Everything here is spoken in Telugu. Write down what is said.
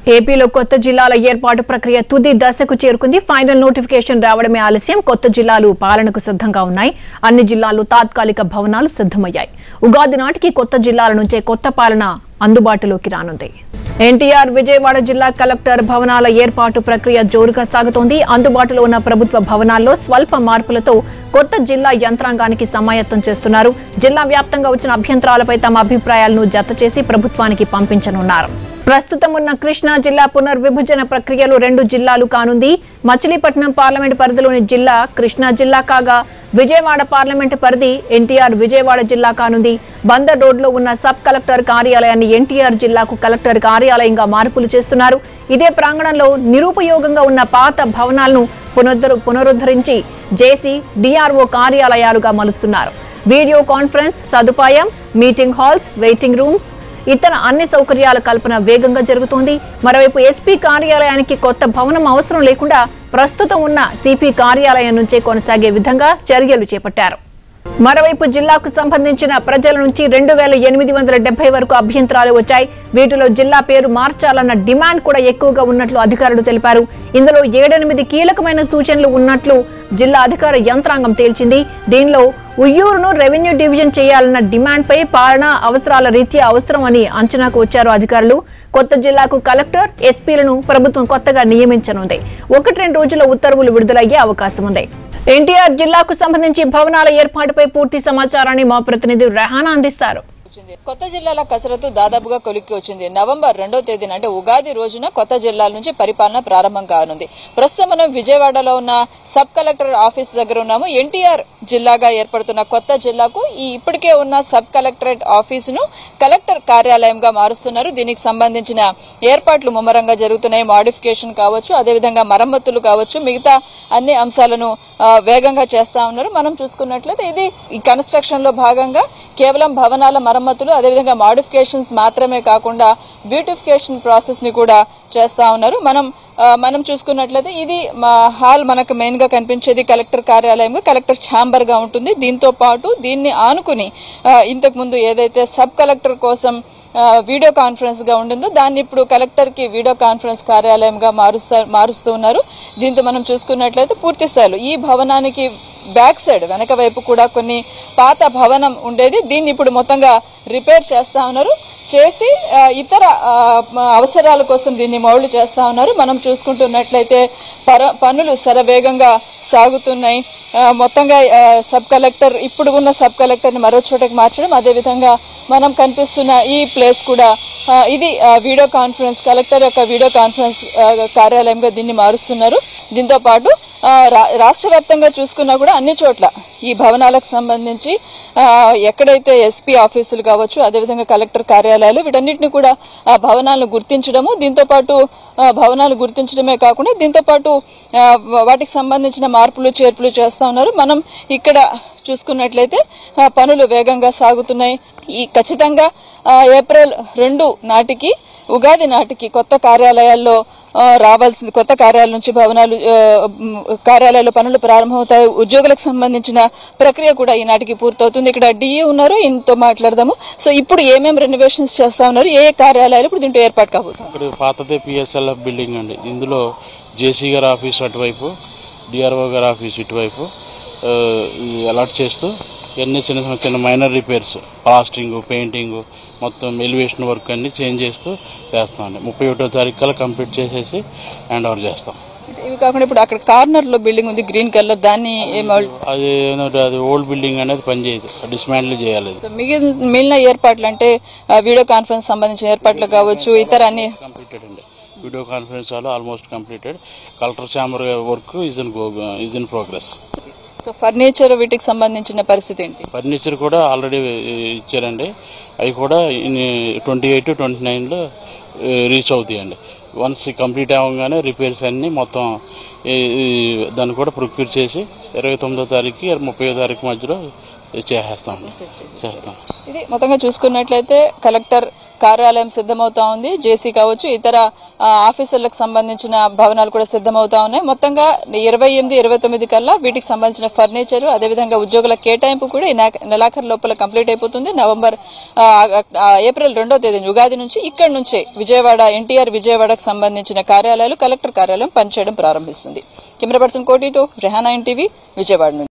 ఏపీలో కొత్త జిల్లాల ఏర్పాటు ప్రక్రియ తుది దశకు చేరుకుంది ఫైనల్ నోటిఫికేషన్ రావడమే ఆలస్యం కొత్త జిల్లాలు పాలనకు సిద్ధంగా ఉన్నాయి అన్ని జిల్లాల్లో తాత్కాలిక భవనాలు సిద్ధమయ్యాయి ఉగాది నాటికి కొత్త జిల్లాల నుంచే కొత్త పాలన అందుబాటులోకి రానుంది ఎన్టీఆర్ విజయవాడ జిల్లా కలెక్టర్ భవనాల ఏర్పాటు ప్రక్రియ జోరుగా సాగుతోంది అందుబాటులో ఉన్న ప్రభుత్వ భవనాల్లో స్వల్ప మార్పులతో కొత్త జిల్లా యంత్రాంగానికి సమాయత్తం చేస్తున్నారు జిల్లా వ్యాప్తంగా వచ్చిన అభ్యంతరాలపై తమ అభిప్రాయాలను జత చేసి ప్రభుత్వానికి పంపించనున్నారు ప్రస్తుతం ఉన్న కృష్ణా జిల్లా పునర్విభజన ప్రక్రియలో రెండు జిల్లాలు కానుంది మచిలీపట్నం పార్లమెంట్ పరిధిలోని జిల్లా కృష్ణా జిల్లా కాగా విజయవాడ పార్లమెంట్ పరిధి ఎన్టీఆర్ విజయవాడ జిల్లా కానుంది బందర్ రోడ్లో ఉన్న సబ్ కలెక్టర్ కార్యాలయాన్ని ఎన్టీఆర్ జిల్లాకు కలెక్టర్ కార్యాలయంగా మార్పులు చేస్తున్నారు ఇదే ప్రాంగణంలో నిరుపయోగంగా ఉన్న పాత భవనాలను పునరుద్ధ పునరుద్ధరించి జేసీ డిఆర్ఓ కార్యాలయాలుగా మలుస్తున్నారు వీడియో కాన్ఫరెన్స్ సదుపాయం మీటింగ్ హాల్స్ వెయిటింగ్ రూమ్స్ ఇతర అన్ని సౌకర్యాల కల్పన వేగంగా జరుగుతోంది మరోవైపు ఎస్పీ కార్యాలయానికి కొత్త భవనం అవసరం లేకుండా ప్రస్తుతం ఉన్న సిపి కార్యాలయం నుంచే కొనసాగే విధంగా చర్యలు చేపట్టారు మరోవైపు జిల్లాకు సంబంధించిన ప్రజల నుంచి రెండు వేల ఎనిమిది వందల డెబ్బై వరకు అభ్యంతరాలు వచ్చాయి వీటిలో జిల్లా పేరు మార్చాలన్న డిమాండ్ కూడా ఎక్కువగా ఉన్నట్లు అధికారులు తెలిపారు ఇందులో ఏడెనిమిది కీలకమైన సూచనలు ఉన్నట్లు జిల్లా అధికార యంత్రాంగం తేల్చింది దీనిలో ఉయ్యూరును రెవెన్యూ డివిజన్ చేయాలన్న డిమాండ్పై పాలన అవసరాల రీత్యా అవసరం అని అంచనాకు వచ్చారు అధికారులు కొత్త జిల్లాకు కలెక్టర్ ఎస్పీలను ప్రభుత్వం కొత్తగా నియమించనుంది ఒకటి రెండు రోజుల ఉత్తర్వులు విడుదలయ్యే అవకాశం ఉంది ఎన్టీఆర్ జిల్లాకు సంబంధించి భవనాల ఏర్పాటుపై పూర్తి సమాచారాన్ని మా ప్రతినిధి రెహానా అందిస్తారు వచ్చింది కొత్త జిల్లాల కసరత్తు దాదాపుగా కొలిక్కి వచ్చింది నవంబర్ రెండో తేదీన అంటే ఉగాది రోజున కొత్త జిల్లాల నుంచి పరిపాలన ప్రారంభం కానుంది ప్రస్తుతం మనం విజయవాడలో ఉన్న సబ్ కలెక్టర్ ఆఫీస్ దగ్గర ఉన్నాము ఎన్టీఆర్ జిల్లాగా ఏర్పడుతున్న కొత్త జిల్లాకు ఈ ఇప్పటికే ఉన్న సబ్ కలెక్టరేట్ ఆఫీసును కలెక్టర్ కార్యాలయంగా మారుస్తున్నారు దీనికి సంబంధించిన ఏర్పాట్లు ముమ్మరంగా జరుగుతున్నాయి మాడిఫికేషన్ కావచ్చు అదేవిధంగా మరమ్మతులు కావచ్చు మిగతా అన్ని అంశాలను ఆ, వేగంగా చేస్తా ఉన్నారు మనం చూసుకున్నట్లయితే ఇది ఈ కన్స్ట్రక్షన్ లో భాగంగా కేవలం భవనాల మరమ్మతులు అదేవిధంగా మాడిఫికేషన్స్ మాత్రమే కాకుండా బ్యూటిఫికేషన్ ప్రాసెస్ ని కూడా చేస్తా ఉన్నారు మనం ఆ, మనం చూసుకున్నట్లయితే ఇది మా హాల్ మనకు మెయిన్ గా కనిపించేది కలెక్టర్ కార్యాలయంగా కలెక్టర్ ఛాంబర్ గా ఉంటుంది దీంతో పాటు దీన్ని ఆనుకుని ఆ, ఇంతకు ముందు ఏదైతే సబ్ కలెక్టర్ కోసం ఆ, వీడియో కాన్ఫరెన్స్ గా ఉండిందో దాన్ని ఇప్పుడు కలెక్టర్ కి వీడియో కాన్ఫరెన్స్ కార్యాలయంగా మారుస్తా మారుస్తూ ఉన్నారు దీంతో మనం చూసుకున్నట్లయితే పూర్తి స్థాయిలో ఈ భవనానికి బ్యాక్ సైడ్ వెనక వైపు కూడా కొన్ని పాత భవనం ఉండేది దీన్ని ఇప్పుడు మొత్తంగా రిపేర్ చేస్తా ఉన్నారు చేసి ఆ, ఇతర ఆ, మ- అవసరాల కోసం దీన్ని మౌళ్లు చేస్తా ఉన్నారు మనం చూసుకుంటున్నట్లయితే పర పనులు శరవేగంగా సాగుతున్నాయి ఆ, మొత్తంగా ఆ, సబ్ కలెక్టర్ ఇప్పుడు ఉన్న సబ్ కలెక్టర్ని మరో చోటకి మార్చడం అదేవిధంగా మనం కనిపిస్తున్న ఈ ప్లేస్ కూడా ఆ, ఇది ఆ, వీడియో కాన్ఫరెన్స్ కలెక్టర్ యొక్క వీడియో కాన్ఫరెన్స్ ఆ, కార్యాలయంగా దీన్ని మారుస్తున్నారు దీంతో పాటు ఆ, రా- రాష్ట్ర వ్యాప్తంగా చూసుకున్నా కూడా అన్ని చోట్ల ఈ భవనాలకు సంబంధించి ఆ, ఎక్కడైతే ఎస్పీ ఆఫీసులు కావచ్చు అదేవిధంగా కలెక్టర్ కార్యాలయాలు వీటన్నిటిని కూడా ఆ భవనాలను గుర్తించడము దీంతో పాటు ఆ, భవనాలు గుర్తించడమే కాకుండా దీంతో పాటు ఆ, వాటికి సంబంధించిన మార్పులు చేర్పులు చేస్తా ఉన్నారు మనం ఇక్కడ చూసుకున్నట్లయితే ఆ, పనులు వేగంగా సాగుతున్నాయి ఈ ఖచ్చితంగా ఆ, ఏప్రిల్ రెండు నాటికి ఉగాది నాటికి కొత్త కార్యాలయాల్లో ఆ, రావాల్సింది కొత్త కార్యాలయం నుంచి భవనాలు ఆ, మ్, కార్యాలయాల్లో పనులు ప్రారంభమవుతాయి ఉద్యోగులకు సంబంధించిన ప్రక్రియ కూడా ఈనాటికి పూర్తవుతుంది ఇక్కడ డిఈ ఉన్నారు ఈయనతో మాట్లాడదాము సో ఇప్పుడు ఏమేమి రెనోవేషన్స్ చేస్తా ఉన్నారు ఏ ఏ కార్యాలయాలు ఇప్పుడు దీంట్లో ఏర్పాటు కాబోతుంది ఇక్కడ పాతదే పిఎస్ఎల్ఎఫ్ బిల్డింగ్ అండి ఇందులో జేసీ గారి ఆఫీస్ అటువైపు డిఆర్ఓ గారి ఆఫీస్ ఇటువైపు ఆ, ఈ అలాట్ చేస్తూ ఎన్ని చిన్న చిన్న చిన్న మైనర్ రిపేర్స్ ప్లాస్టింగ్ పెయింటింగ్ మొత్తం ఎలివేషన్ వర్క్ అన్ని చేంజ్ చేస్తూ చేస్తామండి ముప్పై ఒకటో తారీఖు కల్లా కంప్లీట్ చేసేసి హ్యాండ్ ఓవర్ చేస్తాం ఇవి కాకుండా ఇప్పుడు అక్కడ కార్నర్ లో బిల్డింగ్ ఉంది గ్రీన్ కలర్ దాన్ని ఏమో అది ఏంటంటే అది ఓల్డ్ బిల్డింగ్ అనేది పనిచేయదు డిస్మాంటిల్ చేయాలి అది సో మిగిలిన మిగిలిన ఏర్పాట్లు అంటే ఆ, వీడియో కాన్ఫరెన్స్ సంబంధించిన ఏర్పాట్లు కావచ్చు ఇతర అన్ని కంప్లీటెడ్ అండి video conference hall almost completed collector chamber work is in is in progress furniture వీటికి సంబంధించిన పరిస్థితి ఏంటి ఫర్నిచర్ కూడా ఆల్రెడీ ఇచ్చారండి అవి కూడా ట్వంటీ ఎయిట్ ట్వంటీ నైన్లో రీచ్ అవుతాయండి వన్స్ కంప్లీట్ అవ్వగానే రిపేర్స్ అన్నీ మొత్తం ఈ- ఈ దాన్ని కూడా ప్రొక్యూర్ చేసి ఇరవై తొమ్మిదో తారీఖు ముప్పై తారీఖు మధ్యలో చేసేస్తామండి చేస్తాం ఇది మొత్తంగా చూసుకున్నట్లయితే కలెక్టర్ కార్యాలయం సిద్ధమవుతా ఉంది జేసీ కావచ్చు ఇతర ఆ, ఆఫీసులకు సంబంధించిన భవనాలు కూడా సిద్ధమవుతా ఉన్నాయి మొత్తంగా ఇరవై ఎనిమిది ఇరవై తొమ్మిది కల్లా వీటికి సంబంధించిన ఫర్నిచర్ అదేవిధంగా ఉద్యోగుల కేటాయింపు కూడా ఈ నెల- నెలాఖరు లోపల కంప్లీట్ అయిపోతుంది నవంబర్ ఆ, ఆ, ఏప్రిల్ రెండో తేదీ ఉగాది నుంచి ఇక్కడి నుంచే విజయవాడ ఎన్టీఆర్ విజయవాడకు సంబంధించిన కార్యాలయాలు కలెక్టర్ కార్యాలయం పనిచేయడం ప్రారంభిస్తుంది కెమెరా పర్సన్ కోటితో రెహానా ఎన్టీవీ విజయవాడ నుంచి